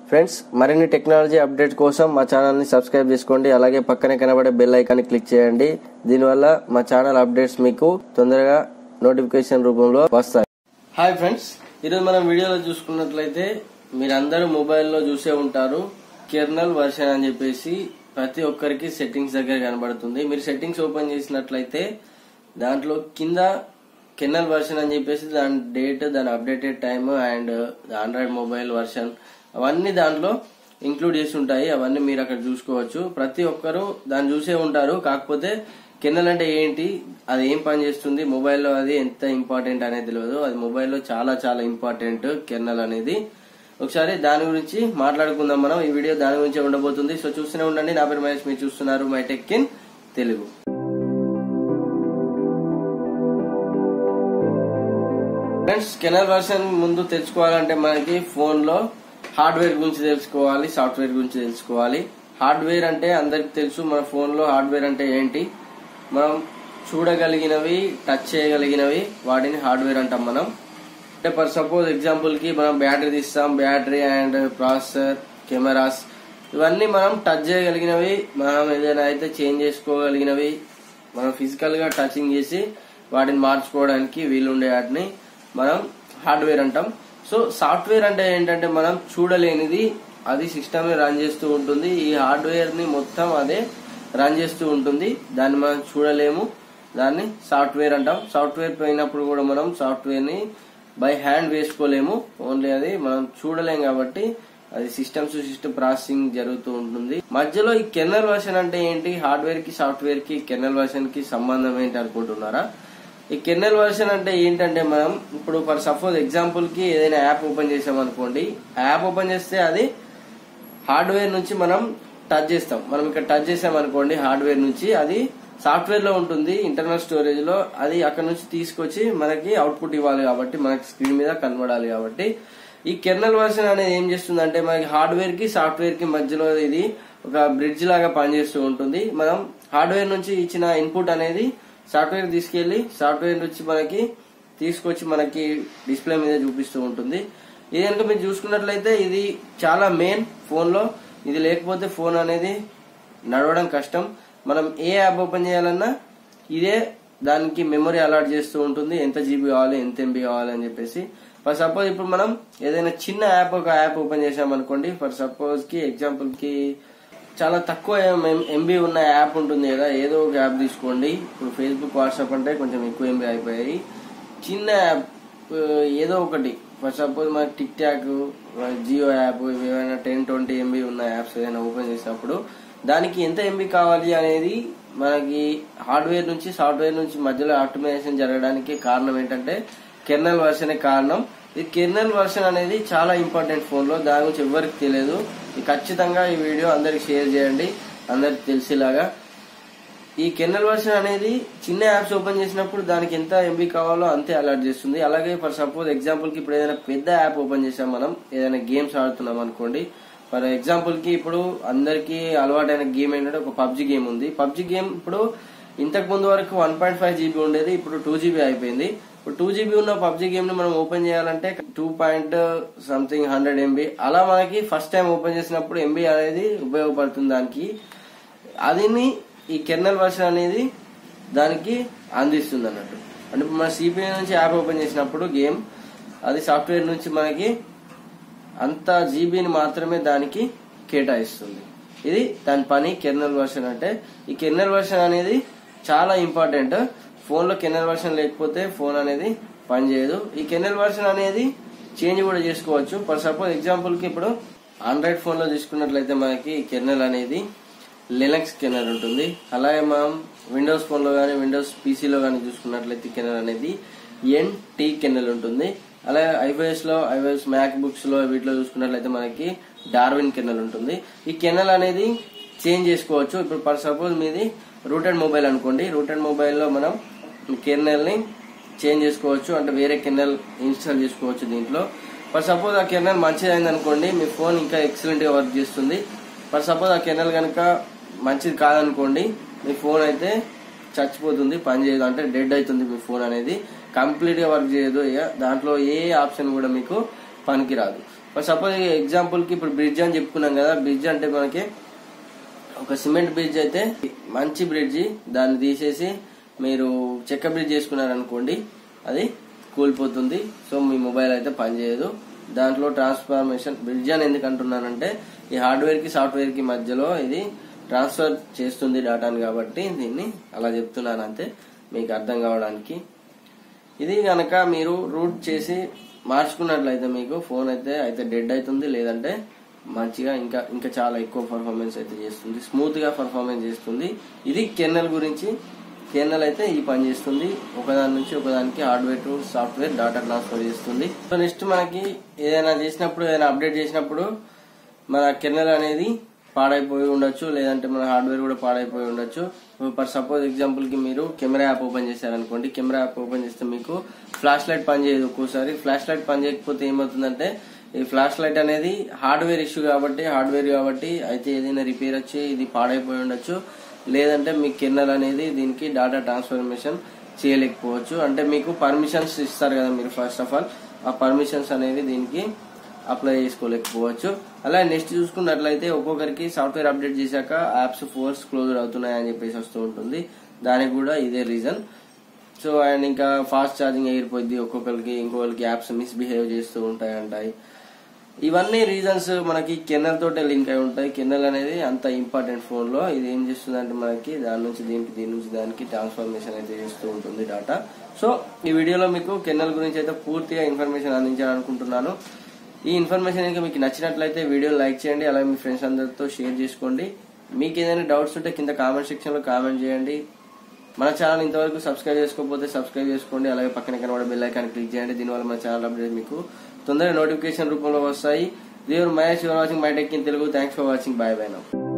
friends మరిన్ని technology update కోసం మా ఛానల్ని సబ్స్క్రైబ్ చేసుకోండి అలాగే పక్కనే కనబడే బెల్ ఐకాన్ని క్లిక్ చేయండి దీనివల్ల మా ఛానల్ అప్డేట్స్ మీకు తొందరగా నోటిఫికేషన్ రూపంలో వస్తాయి హాయ్ ఫ్రెండ్స్ ఈరోజు మనం వీడియోలో చూసుకున్నట్లయితే మీరందరూ మొబైల్లో చూసే ఉంటారు కెర్నల్ వర్షన్ అని చెప్పేసి ప్రతి ఒక్కరికి సెట్టింగ్స్ దగ్గర కనబడుతుంది మీరు సెట్టింగ్స్ ఓపెన్ చేసినట్లయితే దాంట్లో కింద కెన్నల్ వర్షన్ అని చెప్పేసి దాని డేట్ దాని updated time and android mobile version అవన్నీ దాంట్లో ఇంక్లూడ్ చేసి ఉంటాయి అవన్నీ మీరు అక్కడ చూసుకోవచ్చు ప్రతి ఒక్కరు దాన్ని చూసే ఉంటారు కాకపోతే కెన్నల్ అంటే ఏంటి అది ఏం పని చేస్తుంది మొబైల్లో అది ఎంత ఇంపార్టెంట్ అనేది తెలియదు అది మొబైల్లో చాలా చాలా ఇంపార్టెంట్ కెన్నల్ అనేది ఒకసారి దాని గురించి మాట్లాడుకుందాం మనం ఈ వీడియో దాని గురించి ఉండబోతుంది సో చూస్తూనే ఉండండి నా పేరు మహేష్ మీరు చూస్తున్నారు my tech in Telugu friends kernel version ముందు తెచ్చుకోవాలంటే మనకి ఫోన్ లో హార్డ్వేర్ గురించి తెలుసుకోవాలి సాఫ్ట్వేర్ గురించి తెలుసుకోవాలి హార్డ్వేర్ అంటే అందరికి తెలుసు మన ఫోన్ లో హార్డ్వేర్ అంటే ఏంటి మనం చూడగలిగినవి టచ్ చేయగలిగినవి వాటిని హార్డ్వేర్ అంటాం మనం అంటే ఫర్ సపోజ్ ఎగ్జాంపుల్ కి మనం బ్యాటరీ తీస్తాం బ్యాటరీ అండ్ ప్రాసెసర్ కెమెరాస్ ఇవన్నీ మనం టచ్ చేయగలిగినవి మనం ఏదైనా అయితే చేంజ్ చేసుకోగలిగినవి మనం ఫిజికల్ గా టచింగ్ చేసి వాటిని మార్చుకోవడానికి వీలుండే వాటిని మనం హార్డ్వేర్ అంటాం సో సాఫ్ట్వేర్ అంటే ఏంటంటే మనం చూడలేనిది అది సిస్టమ్ ని రన్ చేస్తూ ఉంటుంది ఈ హార్డ్వేర్ ని మొత్తం అదే రన్ చేస్తూ ఉంటుంది దాన్ని మనం చూడలేము దాన్ని సాఫ్ట్వేర్ అంటాం సాఫ్ట్వేర్ పోయినప్పుడు కూడా మనం సాఫ్ట్వేర్ ని బై హ్యాండ్ వేసుకోలేము ఓన్లీ అది మనం చూడలేం కాబట్టి అది సిస్టమ్స్ సిస్టమ్ ప్రాసెసింగ్ జరుగుతూ ఉంటుంది మధ్యలో ఈ కెర్నల్ వర్షన్ అంటే ఏంటి హార్డ్వేర్ కి సాఫ్ట్వేర్ కి కెర్నల్ వర్షన్ కి సంబంధం ఏంటి అనుకుంటున్నారా ఈ కెర్నల్ వర్షన్ అంటే ఏంటంటే మనం ఇప్పుడు ఫర్ సపోజ్ ఎగ్జాంపుల్ కి ఏదైనా యాప్ ఓపెన్ చేసాం అనుకోండి యాప్ ఓపెన్ చేస్తే అది హార్డ్వేర్ నుంచి మనం టచ్ చేస్తాం మనం ఇక్కడ టచ్ చేసాం అనుకోండి హార్డ్వేర్ నుంచి అది సాఫ్ట్వేర్ లో ఉంటుంది ఇంటర్నల్ స్టోరేజ్ లో అది అక్కడ నుంచి తీసుకొచ్చి మనకి అవుట్పుట్ ఇవ్వాలి కాబట్టి మనకి స్క్రీన్ మీద కనబడాలి కాబట్టి ఈ కెర్నల్ వర్షన్ అనేది ఏం చేస్తుంది అంటే మనకి హార్డ్వేర్ కి సాఫ్ట్వేర్ కి మధ్యలో ఇది ఒక బ్రిడ్జ్ లాగా పనిచేస్తూ ఉంటుంది మనం హార్డ్వేర్ నుంచి ఇచ్చిన ఇన్పుట్ అనేది సాఫ్ట్వేర్ తీసుకెళ్లి సాఫ్ట్వేర్ నుంచి మనకి తీసుకొచ్చి మనకి డిస్ప్లే మీద చూపిస్తూ ఉంటుంది ఇది కనుక మీరు చూసుకున్నట్లయితే ఇది చాలా మెయిన్ ఫోన్ లో ఇది లేకపోతే ఫోన్ అనేది నడవడం కష్టం మనం ఏ యాప్ ఓపెన్ చేయాలన్నా ఇదే దానికి మెమరీ అలాట్ చేస్తూ ఉంటుంది ఎంత జీబీ కావాలి ఎంత ఎంబీ కావాలి అని చెప్పేసి ఫర్ సపోజ్ ఇప్పుడు మనం ఏదైనా చిన్న యాప్ ఒక యాప్ ఓపెన్ చేసాం అనుకోండి ఫర్ సపోజ్ కి ఎగ్జాంపుల్ కి చాలా తక్కువ ఎంబీ ఉన్న యాప్ ఉంటుంది కదా ఏదో ఒక యాప్ తీసుకోండి ఇప్పుడు ఫేస్బుక్ వాట్సాప్ అంటే కొంచెం ఎక్కువ ఎంబీ అయిపోయాయి చిన్న యాప్ ఏదో ఒకటి ఫర్ సపోజ్ మన టిక్ టాక్ జియో యాప్ ఏమైనా టెన్ ట్వంటీ ఎంబీ ఉన్న యాప్స్ ఏదైనా ఓపెన్ చేసినప్పుడు దానికి ఎంత ఎంబీ కావాలి అనేది మనకి హార్డ్వేర్ నుంచి సాఫ్ట్వేర్ నుంచి మధ్యలో ఆప్టిమైజేషన్ జరగడానికి కారణం ఏంటంటే కెర్నల్ వర్షన్ కారణం ఈ కెర్నల్ వర్షన్ అనేది చాలా ఇంపార్టెంట్ ఫోన్ లో దాని గురించి ఎవరికి తెలియదు ఈ ఖచ్చితంగా ఈ వీడియో అందరికి షేర్ చేయండి అందరికి తెలిసేలాగా ఈ కెర్నల్ వర్షన్ అనేది చిన్న యాప్స్ ఓపెన్ చేసినప్పుడు దానికి ఎంత ఎంబీ కావాలో అంతే అలర్ట్ చేస్తుంది అలాగే ఫర్ సపోజ్ ఎగ్జాంపుల్ కి ఇప్పుడు ఏదైనా పెద్ద యాప్ ఓపెన్ చేసాం మనం ఏదైనా గేమ్స్ ఆడుతున్నాం అనుకోండి ఫర్ ఎగ్జాంపుల్ కి ఇప్పుడు అందరికి అలవాటైన గేమ్ ఏంటంటే ఒక పబ్జి గేమ్ ఉంది పబ్జి గేమ్ ఇప్పుడు ఇంతకు ముందు వరకు వన్ పాయింట్ ఫైవ్ జీబీ ఉండేది ఇప్పుడు టూ జీబీ అయిపోయింది ఇప్పుడు టూ జీబీ ఉన్న పబ్జి గేమ్ ని మనం ఓపెన్ చేయాలంటే two point something hundred MB అలా మనకి ఫస్ట్ టైం ఓపెన్ చేసినప్పుడు ఎంబీ అనేది ఉపయోగపడుతుంది దానికి అదిని ఈ కెర్నల్ వర్షన్ అనేది దానికి అందిస్తుంది అన్నట్టు అంటే మన సిపిఐ నుంచి యాప్ ఓపెన్ చేసినప్పుడు గేమ్ అది సాఫ్ట్వేర్ నుంచి మనకి అంత జీబీని మాత్రమే దానికి కేటాయిస్తుంది ఇది దాని పని కెర్నల్ వర్షన్ అంటే ఈ కెర్నల్ వర్షన్ అనేది చాలా ఇంపార్టెంట్ ఫోన్ లో కెర్నల్ వర్షన్ లేకపోతే ఫోన్ అనేది పనిచేయదు ఈ కెర్నల్ వర్షన్ అనేది చేంజ్ కూడా చేసుకోవచ్చు ఫర్ సపోజ్ ఎగ్జాంపుల్ కి ఇప్పుడు ఆండ్రాయిడ్ ఫోన్ లో తీసుకున్నట్లయితే మనకి కెర్నల్ అనేది లినక్స్ కెర్నల్ ఉంటుంది అలాగే మనం విండోస్ ఫోన్ లో కానీ విండోస్ పీసీలో కానీ చూసుకున్నట్లయితే కెర్నల్ అనేది ఎన్ టీ కెర్నల్ ఉంటుంది అలాగే ఐఓఎస్ లో ఐఓఎస్ మ్యాక్ బుక్స్ లో వీటిలో చూసుకున్నట్లయితే మనకి డార్విన్ కెర్నల్ ఉంటుంది ఈ కెర్నల్ అనేది చేంజ్ చేసుకోవచ్చు ఇప్పుడు ఫర్ సపోజ్ మీది రూటెడ్ మొబైల్ అనుకోండి రూటెడ్ మొబైల్లో మనం కెర్నల్ ని చేంజ్ చేసుకోవచ్చు అంటే వేరే కెర్నల్ ఇన్స్టాల్ చేసుకోవచ్చు దీంట్లో ఫర్ సపోజ్ ఆ కెర్నల్ మంచిదైంది అనుకోండి మీ ఫోన్ ఇంకా ఎక్సలెంట్ గా వర్క్ చేస్తుంది ఫర్ సపోజ్ ఆ కెర్నల్ కనుక మంచిది కాదనుకోండి మీ ఫోన్ అయితే చచ్చిపోతుంది పని చేయదు అంటే డెడ్ అవుతుంది మీ ఫోన్ అనేది కంప్లీట్ గా వర్క్ చేయదు ఇక దాంట్లో ఏ ఆప్షన్ కూడా మీకు పనికిరాదు సపోజ్ ఎగ్జాంపుల్ కి ఇప్పుడు బ్రిడ్జ్ అని చెప్పుకున్నాం కదా బ్రిడ్జ్ అంటే మనకి ఒక సిమెంట్ బ్రిడ్జ్ అయితే మంచి బ్రిడ్జి దాన్ని తీసేసి మీరు చెక్క బ్రిడ్జ్ చేసుకున్నారనుకోండి అది కూలిపోతుంది సో మీ మొబైల్ అయితే పనిచేయదు దాంట్లో ట్రాన్స్ఫర్మేషన్ బ్రిడ్జ్ అని ఎందుకు అంటున్నానంటే ఈ హార్డ్వేర్ కి సాఫ్ట్వేర్ కి మధ్యలో ఇది ట్రాన్స్ఫర్ చేస్తుంది డేటాని కాబట్టి దీన్ని అలా చెప్తున్నాను అంతే మీకు అర్థం కావడానికి ఇది గనక మీరు రూట్ చేసి మార్చుకున్నట్లయితే మీకు ఫోన్ అయితే అయితే డెడ్ అవుతుంది లేదంటే మంచిగా ఇంకా ఇంకా చాలా ఎక్కువ పర్ఫార్మెన్స్ అయితే చేస్తుంది స్మూత్ గా పర్ఫార్మెన్స్ చేస్తుంది ఇది కెన్నెల్ గురించి కెన్నెల్ అయితే ఈ పని చేస్తుంది ఒకదాని నుంచి ఒకదానికి hardware to software data transfer చేస్తుంది సో నెక్స్ట్ మనకి ఏదైనా చేసినప్పుడు ఏదైనా అప్డేట్ చేసినప్పుడు మన కెన్నెల్ అనేది పాడైపోయి ఉండొచ్చు లేదంటే మన హార్డ్వేర్ కూడా పాడైపోయి ఉండొచ్చు ఫర్ సపోజ్ ఎగ్జాంపుల్ కి మీరు కెమెరా యాప్ ఓపెన్ చేశారనుకోండి కెమెరా యాప్ ఓపెన్ చేస్తే మీకు ఫ్లాష్ లైట్ పనిచేయదు ఒక్కోసారి ఫ్లాష్ లైట్ పనిచేయకపోతే ఏమవుతుందంటే ఈ ఫ్లాష్ లైట్ అనేది హార్డ్వేర్ ఇష్యూ కాబట్టి హార్డ్వేర్ కాబట్టి అయితే ఏదైనా రిపేర్ వచ్చి ఇది పాడైపోయి ఉండొచ్చు లేదంటే మీ కెన్నెల్ అనేది దీనికి డేటా ట్రాన్స్ఫర్మేషన్ చేయలేకపోవచ్చు అంటే మీకు పర్మిషన్స్ ఇస్తారు కదా మీరు ఫస్ట్ ఆఫ్ ఆల్ ఆ పర్మిషన్స్ అనేవి దీనికి అప్లై చేసుకోలేకపోవచ్చు అలా నెక్స్ట్ చూసుకున్నట్లయితే ఒక్కొక్కరికి సాఫ్ట్వేర్ అప్డేట్ చేశాక యాప్స్ ఫోర్స్ క్లోజ్ అవుతున్నాయి అని చెప్పేసి వస్తూ ఉంటుంది దానికి కూడా ఇదే రీజన్ సో అండ్ ఇంకా ఫాస్ట్ ఛార్జింగ్ ఎగిరిపోద్ది ఒక్కొక్కరికి ఇంకొకరికి యాప్స్ మిస్బిహేవ్ చేస్తూ ఉంటాయి అంటాయి ఇవన్నీ రీజన్స్ మనకి కెన్నెల్ తోటే లింక్ అయి ఉంటాయి కెన్నెల్ అనేది అంత ఇంపార్టెంట్ ఫోన్ లో ఇది ఏం చేస్తుందంటే మనకి దాని నుంచి దీనికి దీని నుంచి దానికి ట్రాన్స్ఫర్మేషన్ అయితే చేస్తూ ఉంటుంది డాటా సో ఈ వీడియోలో మీకు కెన్నెల్ గురించి అయితే పూర్తిగా ఇన్ఫర్మేషన్ అందించాలనుకుంటున్నాను ఈ ఇన్ఫర్మేషన్ కనుక మీకు నచ్చినట్లయితే వీడియో లైక్ చేయండి అలాగే మీ ఫ్రెండ్స్ అందరితో షేర్ చేసుకోండి మీకు ఏదైనా డౌట్స్ ఉంటే కింద కామెంట్ సెక్షన్ లో కామెంట్ చేయండి మన ఛానల్ ఇంతవరకు సబ్స్క్రైబ్ చేసుకోకపోతే సబ్స్క్రైబ్ చేసుకోండి అలాగే పక్కన కనబడే బెల్ ఐకాన్ క్లిక్ చేయండి దీనివల్ల మన ఛానల్ అప్డేట్ మీకు తొందరగా నోటిఫికేషన్ రూపంలో వస్తాయి దేవర్ Mahesh you're watching my tech in Telugu thanks for watching bye bye now